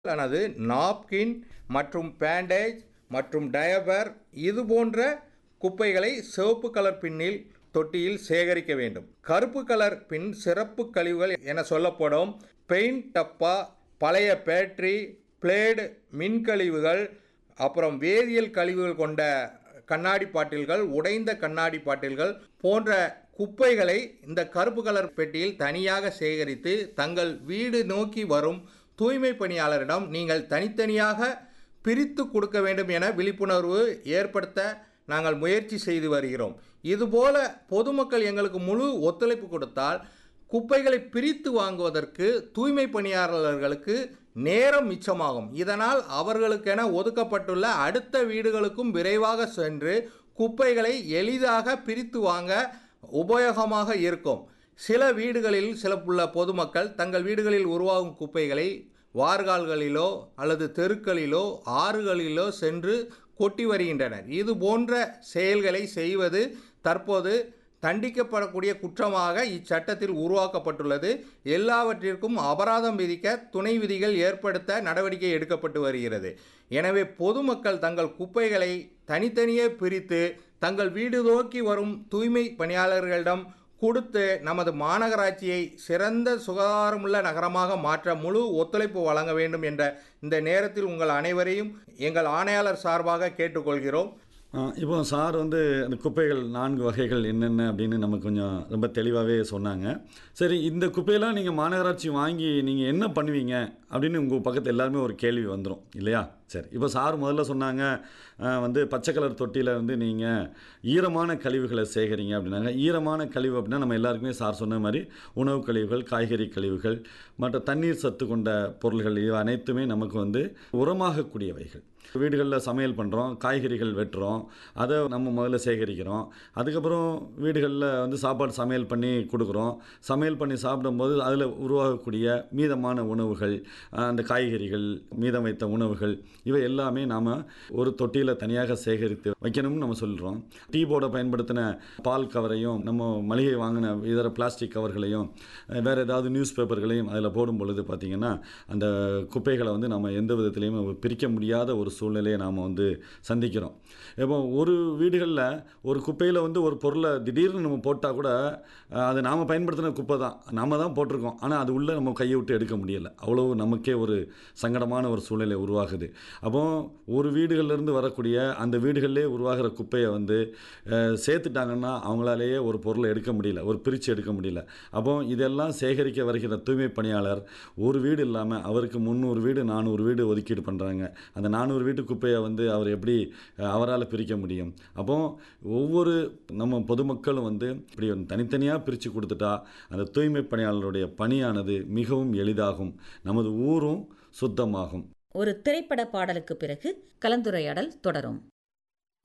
ஆனது நாப்கின் மற்றும் பேண்டேஜ் மற்றும் டயபர் இது போன்ற குப்பைகளை சிவப்பு கலர் பின்னில் தொட்டியில் சேகரிக்க வேண்டும் கருப்பு கலர் பின் சிறப்பு கழிவுகள் என சொல்லப்படும் பெயிண்ட் டப்பா பழைய பேட்டரி பிளேடு மின்கழிவுகள் அப்புறம் வேதியியல் கழிவுகள் கொண்ட கண்ணாடி பாட்டில்கள் உடைந்த கண்ணாடி பாட்டில்கள் போன்ற குப்பைகளை இந்த கருப்பு கலர் பெட்டியில் தனியாக சேகரித்து தங்கள் வீடு நோக்கி வரும் தூய்மை பணியாளரிடம் நீங்கள் தனித்தனியாக பிரித்து கொடுக்க வேண்டும் என விழிப்புணர்வு ஏற்படுத்த நாங்கள் முயற்சி செய்து வருகிறோம் இதுபோல பொதுமக்கள் எங்களுக்கு முழு ஒத்துழைப்பு கொடுத்தால் குப்பைகளை பிரித்து வாங்குவதற்கு தூய்மை பணியாளர்களுக்கு நேரம் மிச்சமாகும் இதனால் அவர்களுக்கென ஒதுக்கப்பட்டுள்ள அடுத்த வீடுகளுக்கும் விரைவாக சென்று குப்பைகளை எளிதாக பிரித்து வாங்க உபயோகமாக இருக்கும் சில வீடுகளில் சில உள்ள பொதுமக்கள் தங்கள் வீடுகளில் உருவாகும் குப்பைகளை வார்கால்களிலோ அல்லது தெருக்களிலோ ஆறுகளிலோ சென்று கொட்டி வருகின்றனர் இது போன்ற செயல்களை செய்வது தற்போது தண்டிக்கப்படக்கூடிய குற்றமாக இச்சட்டத்தில் உருவாக்கப்பட்டுள்ளது எல்லாவற்றிற்கும் அபராதம் விதிக்க துணை விதிகள் ஏற்படுத்த நடவடிக்கை எடுக்கப்பட்டு வருகிறது எனவே பொதுமக்கள் தங்கள் குப்பைகளை தனித்தனியே பிரித்து தங்கள் வீடு நோக்கி வரும் தூய்மை பணியாளர்களிடம் கொடுத்து நமது மாநகராட்சியை சிறந்த சுகாதாரமுள்ள நகரமாக மாற்ற முழு ஒத்துழைப்பு வழங்க வேண்டும் என்ற இந்த நேரத்தில் உங்கள் அனைவரையும் எங்கள் ஆணையாளர் சார்பாக கேட்டுக்கொள்கிறோம் ஆ, இப்போ சார் வந்து அந்த குப்பைகள் நான்கு வகைகள் என்னென்ன அப்படின்னு நமக்கு கொஞ்சம் ரொம்ப தெளிவாகவே சொன்னாங்க சரி இந்த குப்பையெல்லாம் நீங்கள் மாநகராட்சி வாங்கி நீங்கள் என்ன பண்ணுவீங்க அப்படின்னு உங்கள் பக்கத்து எல்லாருமே ஒரு கேள்வி வந்துடும் இல்லையா சரி இப்போ சார் முதல்ல சொன்னாங்க ஆ, வந்து பச்சை கலர் தொட்டியில் வந்து நீங்கள் ஈரமான கழிவுகளை சேகரிங்க அப்படின்னாங்க ஈரமான கழிவு அப்படின்னா நம்ம எல்லாருக்குமே சார் சொன்ன மாதிரி உணவு கழிவுகள் காய்கறி கழிவுகள் மற்ற தண்ணீர் சத்து கொண்ட பொருள்கள் இவை அனைத்துமே நமக்கு வந்து உரமாகக்கூடியவைகள் வீடுகளில் சமையல் பண்ணுறோம் காய்கறிகள் வெட்டுறோம் அதை நம்ம முதல்ல சேகரிக்கிறோம் அதுக்கப்புறம் வீடுகளில் வந்து சாப்பாடு சமையல் பண்ணி கொடுக்குறோம் சமையல் பண்ணி சாப்பிடும்போது அதில் உருவாகக்கூடிய மீதமான உணவுகள் அஹ், அந்த காய்கறிகள் மீதம் வைத்த உணவுகள் இவை எல்லாமே நாம் ஒரு தொட்டியில் தனியாக சேகரித்து வைக்கணும்னு நம்ம சொல்கிறோம் டீ போர்டை பயன்படுத்தின பால் கவரையும் நம்ம மளிகை வாங்கின இதர பிளாஸ்டிக் கவர்களையும் அஹ், வேறு ஏதாவது நியூஸ் பேப்பர்களையும் அதில் போடும் பொழுது பார்த்திங்கன்னா அந்த குப்பைகளை வந்து நம்ம எந்த விதத்துலேயும் பிரிக்க முடியாத ஒரு சூழ்நிலையை நாம் வந்து சந்திக்கிறோம் இப்போ ஒரு வீடுகளில் ஒரு குப்பையில் வந்து ஒரு பொருளை திடீர்னு நம்ம போட்டால் கூட அஹ், அது நாம் பயன்படுத்தின குப்பை தான் நம்ம தான் போட்டிருக்கோம் ஆனால் அது உள்ளே நம்ம கையை விட்டு எடுக்க முடியலை அவ்வளோ நமக்கே ஒரு சங்கடமான ஒரு சூழ்நிலை உருவாகுது அப்போ ஒரு வீடுகள்லேருந்து வரக்கூடிய அந்த வீடுகளிலே உருவாகிற குப்பையை வந்து அஹ், சேர்த்துட்டாங்கன்னா அவங்களாலேயே ஒரு பொருளை எடுக்க முடியல ஒரு பிரித்து எடுக்க முடியல அப்போ இதெல்லாம் சேகரிக்க வருகிற தூய்மை பணியாளர் ஒரு வீடு இல்லாமல் அவருக்கு முந்நூறு வீடு நானூறு வீடு ஒதுக்கீடு பண்ணுறாங்க அந்த நானூறு வீட்டு குப்பையை வந்து அவர் எப்படி அஹ், அவரால் பிரிக்க முடியும் அப்போ ஒவ்வொரு நம்ம பொதுமக்களும் வந்து இப்படி தனித்தனியாக பிரித்து கொடுத்துட்டா அந்த தூய்மை பணியாளருடைய பணியானது மிகவும் எளிதாகும் நமது ஊரும் சுத்தமாகும் ஒரு திரைப்பட பாடலுக்கு பிறகு கலந்துரையாடல் தொடரும்